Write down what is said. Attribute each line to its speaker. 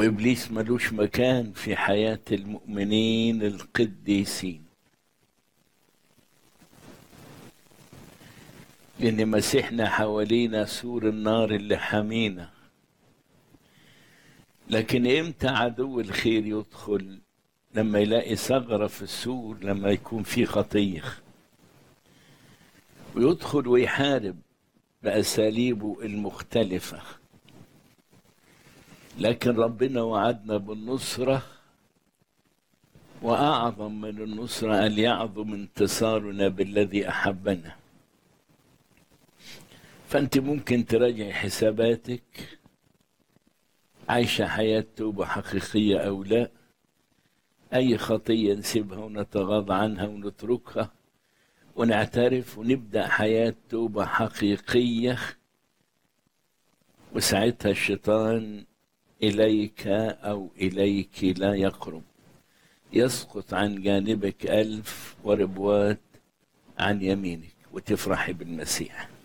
Speaker 1: وإبليس ملوش مكان في حياة المؤمنين القديسين لأن مسيحنا حوالينا سور النار اللي حامينا لكن إمتى عدو الخير يدخل لما يلاقي ثغرة في السور لما يكون في خطية ويدخل ويحارب بأساليبه المختلفة لكن ربنا وعدنا بالنصرة وأعظم من النصرة أن يعظم انتصارنا بالذي أحبنا فأنت ممكن تراجع حساباتك عايشة حياة توبة حقيقية أو لا أي خطية نسيبها ونتغاضى عنها ونتركها ونعترف ونبدأ حياة توبة حقيقية وساعتها الشيطان إليك أو إليك لا يقرب يسقط عن جانبك ألف وربوات عن يمينك وتفرحي بالمسيح